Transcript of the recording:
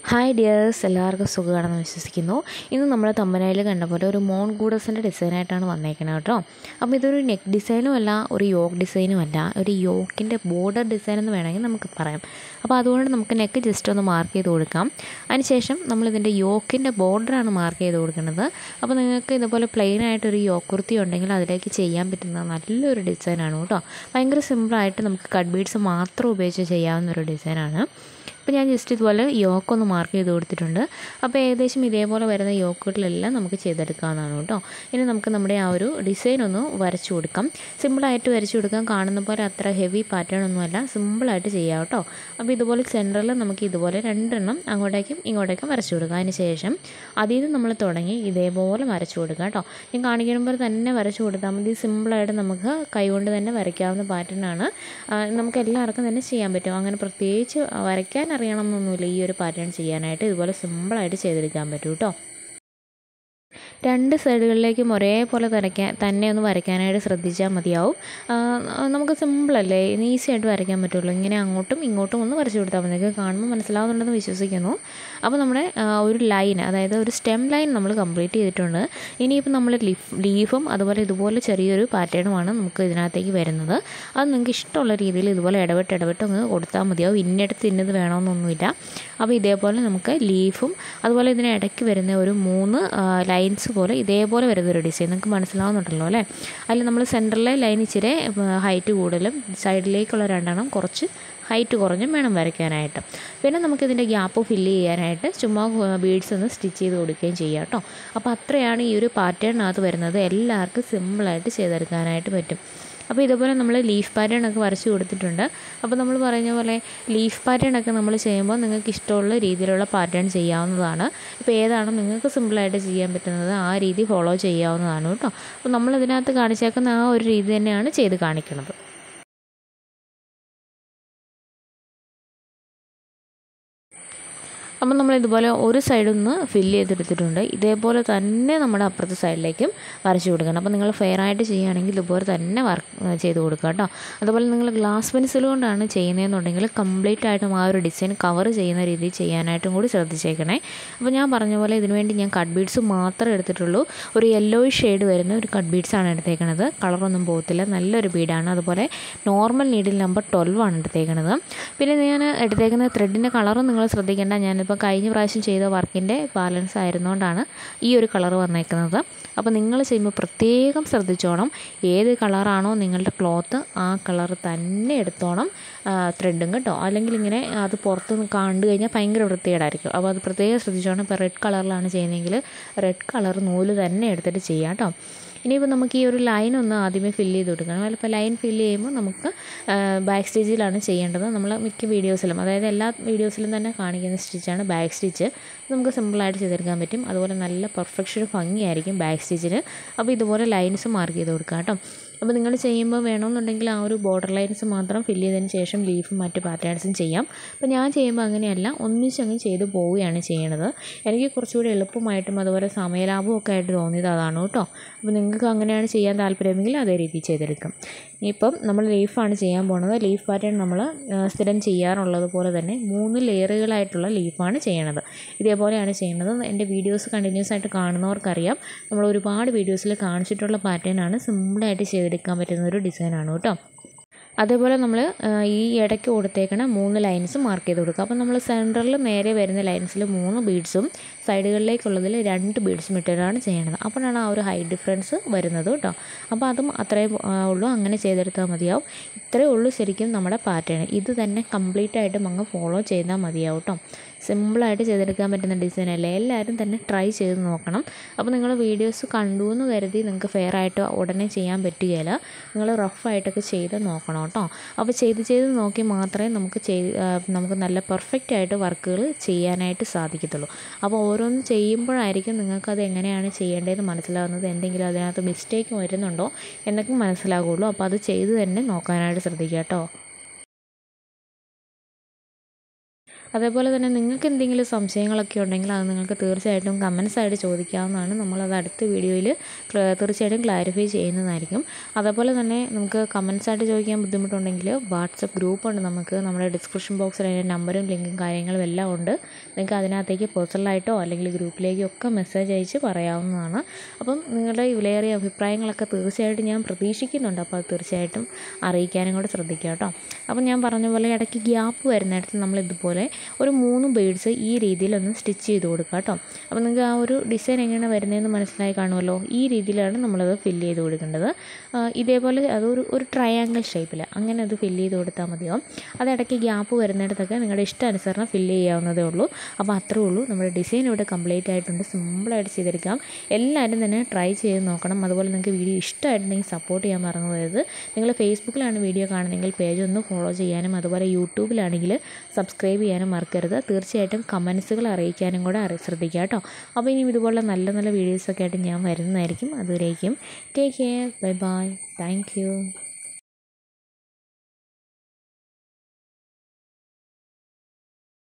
hi dears എല്ലാവർക്കും സുഖമാണെന്ന് വിശ്വസിക്കുന്നു ഇന്ന് നമ്മൾ തമ്പനയിൽ കണ്ട പോലെ ഒരു മോൺ ഗൂഡസിൻ്റെ ഡിസൈനായിട്ടാണ് വന്നേക്കുന്നത് കേട്ടോ അപ്പോൾ ഇതൊരു നെക്ക് ഡിസൈനും അല്ല ഒരു യോക്ക് ഡിസൈനും അല്ല ഒരു യോക്കിൻ്റെ ബോർഡർ ഡിസൈൻ എന്ന് വേണമെങ്കിൽ നമുക്ക് പറയാം അപ്പോൾ അതുകൊണ്ട് നമുക്ക് നെക്ക് ജസ്റ്റ് ഒന്ന് മാർക്ക് ചെയ്ത് കൊടുക്കാം അതിനുശേഷം നമ്മളിതിൻ്റെ യോക്കിൻ്റെ ബോർഡറാണ് മാർക്ക് ചെയ്ത് കൊടുക്കുന്നത് അപ്പോൾ നിങ്ങൾക്ക് ഇതുപോലെ പ്ലെയിൻ ആയിട്ടൊരു യോക്ക് കുർത്തി ഉണ്ടെങ്കിൽ അതിലേക്ക് ചെയ്യാൻ പറ്റുന്ന നല്ലൊരു ഡിസൈനാണ് കേട്ടോ ഭയങ്കര സിമ്പിളായിട്ട് നമുക്ക് കട്ട് ബീഡ്സ് മാത്രം ഉപയോഗിച്ച് ചെയ്യാവുന്ന ഒരു ഡിസൈനാണ് അപ്പോൾ ഞാൻ ജസ്റ്റ് ഇതുപോലെ യോക്ക് ഒന്ന് മാർക്ക് ചെയ്ത് കൊടുത്തിട്ടുണ്ട് അപ്പോൾ ഏകദേശം ഇതേപോലെ വരുന്ന യോക്കുകളിലെല്ലാം നമുക്ക് ചെയ്തെടുക്കാവുന്നതാണ് കേട്ടോ ഇനി നമുക്ക് നമ്മുടെ ആ ഒരു ഡിസൈൻ ഒന്ന് വരച്ചു കൊടുക്കാം സിമ്പിളായിട്ട് വരച്ചു കൊടുക്കാം കാണുന്ന പോലെ അത്ര ഹെവി പാറ്റേൺ ഒന്നുമല്ല സിമ്പിളായിട്ട് ചെയ്യാം കേട്ടോ അപ്പോൾ ഇതുപോലെ സെൻറ്ററിൽ നമുക്ക് ഇതുപോലെ രണ്ടെണ്ണം അങ്ങോട്ടേക്കും ഇങ്ങോട്ടേക്കും വരച്ചു കൊടുക്കാം അതിന് ശേഷം അതിൽ നിന്ന് നമ്മൾ തുടങ്ങി ഇതേപോലെ വരച്ചു കൊടുക്കുക കേട്ടോ ഞാൻ കാണിക്കുമ്പോൾ തന്നെ വരച്ചു കൊടുത്താൽ മതി സിമ്പിളായിട്ട് നമുക്ക് കൈകൊണ്ട് തന്നെ വരയ്ക്കാവുന്ന പാറ്റേണാണ് നമുക്ക് എല്ലാവർക്കും തന്നെ ചെയ്യാൻ പറ്റും അങ്ങനെ പ്രത്യേകിച്ച് വരയ്ക്കാൻ അറിയണം എന്നൊന്നുമില്ല ഈ ഒരു പാറ്റേൺ ചെയ്യാനായിട്ട് ഇതുപോലെ സിമ്പിളായിട്ട് ചെയ്തെടുക്കാൻ പറ്റും കേട്ടോ രണ്ട് സൈഡുകളിലേക്കും ഒരേപോലെ വരയ്ക്കാൻ തന്നെ ഒന്ന് വരയ്ക്കാനായിട്ട് ശ്രദ്ധിച്ചാൽ മതിയാവും നമുക്ക് സിമ്പിളല്ലേ ഈസി ആയിട്ട് വരയ്ക്കാൻ പറ്റുള്ളൂ ഇങ്ങനെ അങ്ങോട്ടും ഇങ്ങോട്ടും ഒന്ന് വരച്ചു കൊടുത്താൽ മതി നിങ്ങൾക്ക് കാണുമ്പോൾ മനസ്സിലാവുന്നുണ്ടെന്ന് വിശ്വസിക്കുന്നു അപ്പോൾ നമ്മുടെ ഒരു ലൈൻ അതായത് ഒരു സ്റ്റെം ലൈൻ നമ്മൾ കംപ്ലീറ്റ് ചെയ്തിട്ടുണ്ട് ഇനിയിപ്പോൾ നമ്മൾ ലീഫ് ലീഫും അതുപോലെ ഇതുപോലെ ചെറിയൊരു പാറ്റേണുമാണ് നമുക്ക് ഇതിനകത്തേക്ക് വരുന്നത് അത് നിങ്ങൾക്ക് ഇഷ്ടമുള്ള രീതിയിൽ ഇതുപോലെ ഇടപെട്ട് ഇടപെട്ട് അങ്ങ് കൊടുത്താൽ മതിയാവും ഇന്നടുത്ത് ഇന്നത് വേണമെന്നൊന്നുമില്ല അപ്പോൾ ഇതേപോലെ നമുക്ക് ലീഫും അതുപോലെ ഇതിന് ഇടയ്ക്ക് വരുന്ന ഒരു മൂന്ന് ലൈൻസ് പോലെ ഇതേപോലെ വരുന്ന ഒരു ഡിസൈൻ നിങ്ങൾക്ക് മനസ്സിലാവുന്നുണ്ടല്ലോ അല്ലേ അതിൽ നമ്മൾ സെൻറ്ററിലെ ലൈൻ ഇച്ചിരി ഹൈറ്റ് കൂടുതലും സൈഡിലേക്കുള്ള രണ്ടെണ്ണം കുറച്ച് ഹൈറ്റ് കുറഞ്ഞും വേണം വരയ്ക്കാനായിട്ട് പിന്നെ നമുക്കിതിൻ്റെ ഗ്യാപ്പ് ഫില്ല് ചെയ്യാനായിട്ട് ചുമ്മാ ബീഡ്സ് ഒന്ന് സ്റ്റിച്ച് ചെയ്ത് കൊടുക്കുകയും ചെയ്യാം കേട്ടോ അപ്പോൾ അത്രയാണ് ഈ ഒരു പാറ്റേണിനകത്ത് വരുന്നത് എല്ലാവർക്കും സിമ്പിളായിട്ട് ചെയ്തെടുക്കാനായിട്ട് പറ്റും അപ്പോൾ ഇതുപോലെ നമ്മൾ ലീഫ് പാറ്റേൺ ഒക്കെ വരച്ച് കൊടുത്തിട്ടുണ്ട് അപ്പോൾ നമ്മൾ പറഞ്ഞ പോലെ ലീഫ് പാറ്റേൺ ഒക്കെ നമ്മൾ ചെയ്യുമ്പോൾ നിങ്ങൾക്ക് ഇഷ്ടമുള്ള രീതിയിലുള്ള പാറ്റേൺ ചെയ്യാവുന്നതാണ് ഇപ്പോൾ ഏതാണ് നിങ്ങൾക്ക് സിമ്പിളായിട്ട് ചെയ്യാൻ പറ്റുന്നത് ആ രീതി ഫോളോ ചെയ്യാവുന്നതാണ് കേട്ടോ അപ്പോൾ നമ്മൾ ഇതിനകത്ത് കാണിച്ചേക്കുന്ന ആ ഒരു രീതി തന്നെയാണ് ചെയ്ത് കാണിക്കുന്നത് അപ്പം നമ്മൾ ഇതുപോലെ ഒരു സൈഡിൽ നിന്ന് ഫില്ല് ചെയ്തെടുത്തിട്ടുണ്ട് ഇതേപോലെ തന്നെ നമ്മുടെ അപ്പുറത്തെ സൈഡിലേക്കും വരച്ച് കൊടുക്കണം അപ്പോൾ നിങ്ങൾ ഫെയർ ആയിട്ട് ചെയ്യുകയാണെങ്കിൽ ഇതുപോലെ തന്നെ വർക്ക് ചെയ്ത് കൊടുക്കുക കേട്ടോ അതുപോലെ നിങ്ങൾ ഗ്ലാസ് പെൻസിൽ കൊണ്ടാണ് ചെയ്യുന്നതെന്നുണ്ടെങ്കിൽ കംപ്ലീറ്റ് ആയിട്ടും ആ ഒരു ഡിസൈൻ കവർ ചെയ്യുന്ന രീതിയിൽ ചെയ്യാനായിട്ടും കൂടി ശ്രദ്ധിച്ചേക്കണേ അപ്പോൾ ഞാൻ പറഞ്ഞ പോലെ ഇതിനുവേണ്ടി ഞാൻ കട്ട് ബീഡ്സ് മാത്രമേ എടുത്തിട്ടുള്ളൂ ഒരു യെല്ലോ ഷെയ്ഡ് വരുന്ന ഒരു കട്ട് ബീഡ്സാണ് എടുത്തേക്കണത് കളറൊന്നും പോകത്തില്ല നല്ലൊരു ബീഡാണ് അതുപോലെ നോർമൽ നീഡിൽ നമ്പർ ട്വൽവ് ആണ് എടുത്തേക്കണത് പിന്നെ ഞാൻ എടുത്തേക്കുന്ന ത്രെഡിൻ്റെ കളറും നിങ്ങൾ ശ്രദ്ധിക്കേണ്ട ഞാൻ ഇപ്പോൾ കഴിഞ്ഞ പ്രാവശ്യം ചെയ്ത വർക്കിൻ്റെ ബാലൻസ് ആയിരുന്നുകൊണ്ടാണ് ഈ ഒരു കളർ വന്നേക്കുന്നത് അപ്പോൾ നിങ്ങൾ ചെയ്യുമ്പോൾ പ്രത്യേകം ശ്രദ്ധിച്ചോണം ഏത് കളറാണോ നിങ്ങളുടെ ക്ലോത്ത് ആ കളർ തന്നെ എടുത്തോണം ത്രെഡും കേട്ടോ അല്ലെങ്കിൽ ഇങ്ങനെ അത് പുറത്ത് കണ്ടു കഴിഞ്ഞാൽ ഭയങ്കര വൃത്തികേടായിരിക്കും അപ്പോൾ അത് പ്രത്യേകം ശ്രദ്ധിച്ചോണം ഇപ്പോൾ റെഡ് കളറിലാണ് ചെയ്യുന്നതെങ്കിൽ റെഡ് കളർ നൂല് തന്നെ എടുത്തിട്ട് ചെയ്യാം കേട്ടോ ഇനിയിപ്പോൾ നമുക്ക് ഈ ഒരു ലൈൻ ഒന്ന് ആദ്യമേ ഫില്ല് ചെയ്ത് കൊടുക്കണം അതിലിപ്പോൾ ലൈൻ ഫില്ല് ചെയ്യുമ്പോൾ നമുക്ക് ബാക്ക് സ്റ്റേജിലാണ് ചെയ്യേണ്ടത് നമ്മൾ മിക്ക വീഡിയോസിലും അതായത് എല്ലാ വീഡിയോസിലും തന്നെ കാണിക്കുന്ന സ്റ്റിച്ചാണ് ബാക്ക് സ്റ്റിച്ച് നമുക്ക് സിമ്പിളായിട്ട് ചെയ്തെടുക്കാൻ പറ്റും അതുപോലെ നല്ല പെർഫെക്ഷൻ ഭംഗിയായിരിക്കും ബാക്ക് സ്റ്റിച്ചിന് അപ്പോൾ ഇതുപോലെ ലൈൻസ് മാർക്ക് ചെയ്ത് കൊടുക്കുക കേട്ടോ അപ്പോൾ നിങ്ങൾ ചെയ്യുമ്പോൾ വേണമെന്നുണ്ടെങ്കിൽ ആ ഒരു ബോർഡർ ലൈൻസ് മാത്രം ഫില്ല് ചെയ്തതിന് ശേഷം ലീഫും മറ്റ് പാറ്റേൺസും ചെയ്യാം അപ്പോൾ ഞാൻ ചെയ്യുമ്പോൾ അങ്ങനെയല്ല ഒന്നിച്ചങ്ങ് ചെയ്ത് പോവുകയാണ് ചെയ്യണത് എനിക്ക് കുറച്ചുകൂടി എളുപ്പമായിട്ടും അതുപോലെ സമയലാഭവും ഒക്കെ ആയിട്ട് തോന്നിയത് അതാണ് കേട്ടോ അപ്പോൾ നിങ്ങൾക്ക് അങ്ങനെയാണ് ചെയ്യാൻ താല്പര്യമെങ്കിൽ അതേ രീതിയിൽ ചെയ്തെടുക്കും ഇപ്പം നമ്മൾ ലീഫാണ് ചെയ്യാൻ പോണത് ലീഫ് പാറ്റേൺ നമ്മൾ സ്ഥിരം ചെയ്യാറുള്ളത് പോലെ തന്നെ മൂന്ന് ലെയറുകളായിട്ടുള്ള ലീഫാണ് ചെയ്യണത് ഇതേപോലെയാണ് ചെയ്യുന്നത് എൻ്റെ വീഡിയോസ് കണ്ടിന്യൂസ് ആയിട്ട് കാണുന്നവർക്കറിയാം നമ്മൾ ഒരുപാട് വീഡിയോസിൽ കാണിച്ചിട്ടുള്ള പാറ്റേൺ ആണ് സിമ്പിളായിട്ട് ചെയ്തെടുക്കാൻ പറ്റുന്ന ഒരു ഡിസൈനാണ് കേട്ടോ അതേപോലെ നമ്മൾ ഈ ഇടയ്ക്ക് കൊടുത്തേക്കണ മൂന്ന് ലൈൻസ് മാർക്ക് ചെയ്ത് കൊടുക്കുക അപ്പോൾ നമ്മൾ സെൻറ്ററിൽ നേരെ വരുന്ന ലൈൻസിൽ മൂന്ന് ബീഡ്സും സൈഡുകളിലേക്കുള്ളതിൽ രണ്ട് ബീഡ്സും ഇട്ടിട്ടാണ് ചെയ്യേണ്ടത് അപ്പോഴാണ് ആ ഒരു ഹൈറ്റ് ഡിഫറൻസ് വരുന്നത് കേട്ടോ അപ്പോൾ അതും അത്രേ ഉള്ളൂ അങ്ങനെ ചെയ്തെടുത്താൽ മതിയാവും ഇത്രയേ ഉള്ളൂ ശരിക്കും നമ്മുടെ പാറ്റേൺ ഇത് തന്നെ കംപ്ലീറ്റ് ആയിട്ടും അങ്ങ് ഫോളോ ചെയ്താൽ മതിയാവും കേട്ടോ സിമ്പിളായിട്ട് ചെയ്തെടുക്കാൻ പറ്റുന്ന ഡിസൈൻ അല്ലേ എല്ലാവരും തന്നെ ട്രൈ ചെയ്ത് നോക്കണം അപ്പോൾ നിങ്ങൾ വീഡിയോസ് കണ്ടു എന്ന് കരുതി നിങ്ങൾക്ക് ഫെയർ ആയിട്ട് ഉടനെ ചെയ്യാൻ പറ്റുകയില്ല നിങ്ങൾ റഫായിട്ടൊക്കെ ചെയ്ത് നോക്കണം കേട്ടോ അപ്പോൾ ചെയ്ത് ചെയ്ത് നോക്കി മാത്രമേ നമുക്ക് ചെയ്ത് നമുക്ക് നല്ല പെർഫെക്റ്റ് ആയിട്ട് വർക്കുകൾ ചെയ്യാനായിട്ട് സാധിക്കത്തുള്ളൂ അപ്പോൾ ഓരോന്ന് ചെയ്യുമ്പോഴായിരിക്കും നിങ്ങൾക്കത് എങ്ങനെയാണ് ചെയ്യേണ്ടതെന്ന് മനസ്സിലാകുന്നത് എന്തെങ്കിലും അതിനകത്ത് മിസ്റ്റേക്ക് വരുന്നുണ്ടോ എന്നൊക്കെ മനസ്സിലാകുള്ളൂ അപ്പോൾ അത് ചെയ്ത് തന്നെ നോക്കാനായിട്ട് ശ്രദ്ധിക്കുക കേട്ടോ അതേപോലെ തന്നെ നിങ്ങൾക്ക് എന്തെങ്കിലും സംശയങ്ങളൊക്കെ ഉണ്ടെങ്കിൽ അത് നിങ്ങൾക്ക് തീർച്ചയായിട്ടും കമൻസ് ആയിട്ട് ചോദിക്കാവുന്നതാണ് നമ്മളത് അടുത്ത വീഡിയോയിൽ തീർച്ചയായിട്ടും ക്ലാരിഫൈ ചെയ്യുന്നതായിരിക്കും അതേപോലെ തന്നെ നമുക്ക് കമൻസ് ആയിട്ട് ചോദിക്കാൻ ബുദ്ധിമുട്ടുണ്ടെങ്കിൽ വാട്സപ്പ് ഗ്രൂപ്പ് ഉണ്ട് നമുക്ക് നമ്മുടെ ഡിസ്ക്രിപ്ഷൻ ബോക്സിൽ അതിൻ്റെ നമ്പറും ലിങ്കും കാര്യങ്ങളും എല്ലാം ഉണ്ട് നിങ്ങൾക്ക് അതിനകത്തേക്ക് പേഴ്സണലായിട്ടോ അല്ലെങ്കിൽ ഗ്രൂപ്പിലേക്കോ ഒക്കെ മെസ്സേജ് അയച്ച് പറയാവുന്നതാണ് അപ്പം നിങ്ങളുടെ വിലയേറിയ അഭിപ്രായങ്ങളൊക്കെ തീർച്ചയായിട്ടും ഞാൻ പ്രതീക്ഷിക്കുന്നുണ്ട് അപ്പോൾ അത് തീർച്ചയായിട്ടും അറിയിക്കാനും കൂടെ ശ്രദ്ധിക്കുക കേട്ടോ അപ്പം ഞാൻ പറഞ്ഞ പോലെ ഇടയ്ക്ക് ഗ്യാപ്പ് വരുന്നിടത്ത് നമ്മൾ ഇതുപോലെ ഒരു മൂന്ന് ബേഡ്സ് ഈ രീതിയിലൊന്ന് സ്റ്റിച്ച് ചെയ്ത് കൊടുക്കുക കേട്ടോ അപ്പോൾ നിങ്ങൾക്ക് ആ ഒരു ഡിസൈൻ എങ്ങനെ വരുന്നതെന്ന് മനസ്സിലായി കാണുമല്ലോ ഈ രീതിയിലാണ് നമ്മളത് ഫില്ല് ചെയ്ത് കൊടുക്കേണ്ടത് ആ, ഇതേപോലെ അതൊരു ഒരു ട്രയാങ്കിൾ ഷേപ്പിൽ അങ്ങനെ അത് ഫില്ല് ചെയ്ത് കൊടുത്താൽ മതിയാവും അത് ഇടയ്ക്ക് ഗ്യാപ്പ് വരുന്നിടത്തൊക്കെ നിങ്ങളുടെ ഇഷ്ടാനുസരണം ഫില്ല് ചെയ്യാവുന്നതേ ഉള്ളൂ അപ്പോൾ അത്രേ ഉള്ളൂ നമ്മുടെ ഡിസൈൻ ഇവിടെ കംപ്ലീറ്റ് ആയിട്ടുണ്ട് സിമ്പിളായിട്ട് ചെയ്തെടുക്കാം എല്ലാവരും തന്നെ ട്രൈ ചെയ്ത് നോക്കണം അതുപോലെ നിങ്ങൾക്ക് വീഡിയോ ഇഷ്ടമായിട്ടുണ്ടെങ്കിൽ സപ്പോർട്ട് ചെയ്യാൻ മറന്നു പോയത് നിങ്ങൾ ഫേസ്ബുക്കിലാണ് വീഡിയോ കാണുന്നതെങ്കിൽ പേജ് ഒന്ന് ഫോളോ ചെയ്യാനും അതുപോലെ യൂട്യൂബിലാണെങ്കിൽ സബ്സ്ക്രൈബ് ചെയ്യാനും മറക്കരുത് തീർച്ചയായിട്ടും കമൻസുകൾ അറിയിക്കാനും കൂടെ അറി ശ്രദ്ധിക്കുക കേട്ടോ അപ്പോൾ ഇനി ഇതുപോലുള്ള നല്ല നല്ല വീഡിയോസൊക്കെ ആയിട്ട് ഞാൻ വരുന്നതായിരിക്കും അതുവരേക്കും take care bye bye thank U